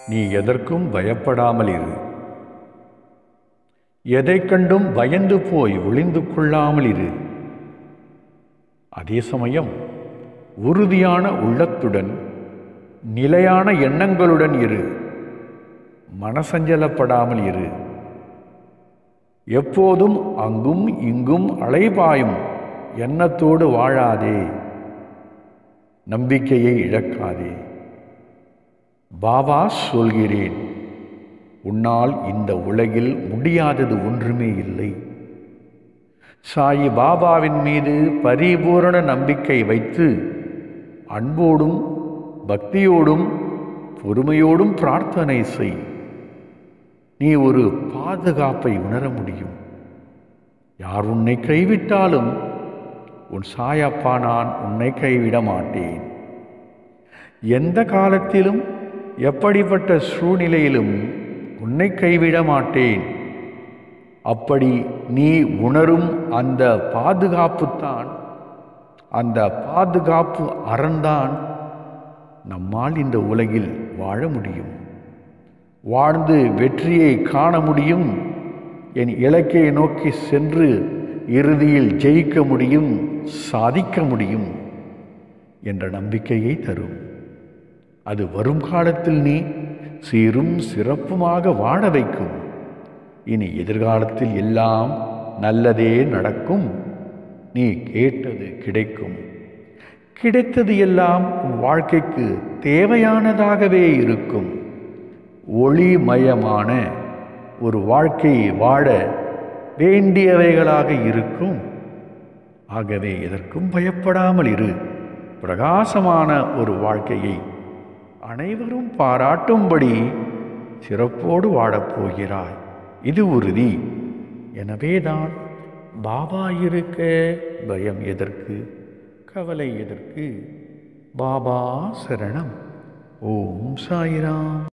நீ எதற்கும் பயப்படாமல் இரு எதைக் கண்டும் பயந்து போய் ஒளிந்து கொள்ளாமல் இரு அதே சமயம் உறுதியான உள்ளத்துடன் நிலையான எண்ணங்களுடன் இரு மனசஞ்சலப்படாமல் இரு எப்போதும் அங்கும் இங்கும் அலைபாயும் எண்ணத்தோடு வாழாதே நம்பிக்கையை இழக்காதே பாபா சொல்கிறேன் உன்னால் இந்த உலகில் முடியாதது ஒன்றுமே இல்லை சாயி பாபாவின் மீது பரிபூரண நம்பிக்கை வைத்து அன்போடும் பக்தியோடும் பொறுமையோடும் பிரார்த்தனை செய் நீ ஒரு பாதுகாப்பை உணர முடியும் யார் உன்னை கைவிட்டாலும் உன் சாயப்பா நான் உன்னை கைவிட மாட்டேன் எந்த காலத்திலும் எப்படிப்பட்ட சூழ்நிலையிலும் உன்னை கைவிட மாட்டேன் அப்படி நீ உணரும் அந்த பாதுகாப்புத்தான் அந்த பாதுகாப்பு அறந்தான் நம்மால் இந்த உலகில் வாழ முடியும் வாழ்ந்து வெற்றியை காண முடியும் என் இலக்கை நோக்கி சென்று இறுதியில் ஜெயிக்க முடியும் சாதிக்க முடியும் என்ற நம்பிக்கையை தரும் அது வரும் காலத்தில் நீ சீரும் சிறப்புமாக வாழ வைக்கும் இனி எதிர்காலத்தில் எல்லாம் நல்லதே நடக்கும் நீ கேட்டது கிடைக்கும் கிடைத்தது எல்லாம் உன் வாழ்க்கைக்கு தேவையானதாகவே இருக்கும் ஒளிமயமான ஒரு வாழ்க்கையை வாழ வேண்டியவைகளாக இருக்கும் ஆகவே எதற்கும் பயப்படாமல் இரு பிரகாசமான ஒரு வாழ்க்கையை அனைவரும் பாராட்டும்படி சிறப்போடு வாழப்போகிறாய் இது உறுதி எனவேதான் பாபா இருக்க பயம் எதற்கு கவலை எதற்கு பாபா சரணம் ஓம் சாயிராம்